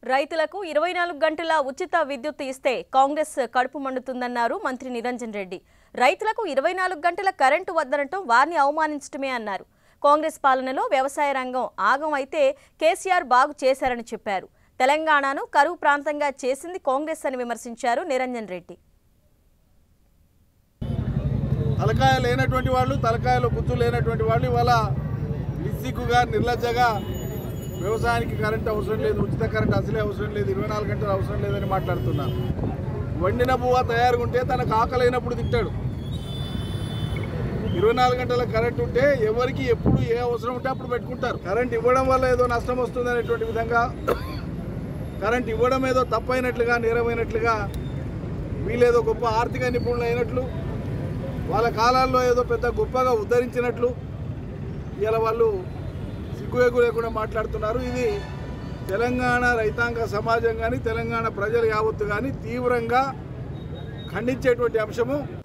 రైతులకు ఇరవై నాలుగు గంటల ఉచిత విద్యుత్ ఇస్తే కాంగ్రెస్ కడుపు మండుతుందన్నారు మంత్రి నిరంజన్ రెడ్డి రైతులకు ఇరవై నాలుగు గంటల కరెంటు వద్దనటం వారిని అవమానించడమే అన్నారు కాంగ్రెస్ పాలనలో వ్యవసాయ రంగం ఆగం అయితే కేసీఆర్ బాగు చేశారని చెప్పారు తెలంగాణను కరువు ప్రాంతంగా చేసింది కాంగ్రెస్ అని విమర్శించారు నిరంజన్ రెడ్డి తలకాయ లేనటువంటి వాళ్ళు తలకాయలో గుర్తు లేనటువంటి వాళ్ళు ఇవాళ నిస్సిగ్గుగా నిర్లజ్జగా వ్యవసాయానికి కరెంట్ అవసరం లేదు ఉచిత కరెంట్ అసలే అవసరం లేదు ఇరవై నాలుగు గంటలు అవసరం లేదని మాట్లాడుతున్నారు వండిన పువ్వ తయారుగా ఉంటే తనకు ఆకలైనప్పుడు తింటాడు ఇరవై నాలుగు గంటల కరెంట్ ఉంటే ఎవరికి ఎప్పుడు ఏ అవసరం ఉంటే అప్పుడు పెట్టుకుంటారు కరెంట్ ఇవ్వడం వల్ల ఏదో నష్టం వస్తుంది అనేటువంటి విధంగా కరెంట్ ఇవ్వడం ఏదో తప్పైనట్లుగా నేరమైనట్లుగా వీళ్ళేదో గొప్ప ఆర్థిక నిపుణులు అయినట్లు వాళ్ళ కాలాల్లో ఏదో పెద్ద గొప్పగా ఉద్ధరించినట్లు ఇలా వాళ్ళు సిగ్గుఎగ్గు లేకుండా మాట్లాడుతున్నారు ఇది తెలంగాణ రైతాంగ సమాజం కానీ తెలంగాణ ప్రజలు యావత్తు కానీ తీవ్రంగా ఖండించేటువంటి అంశము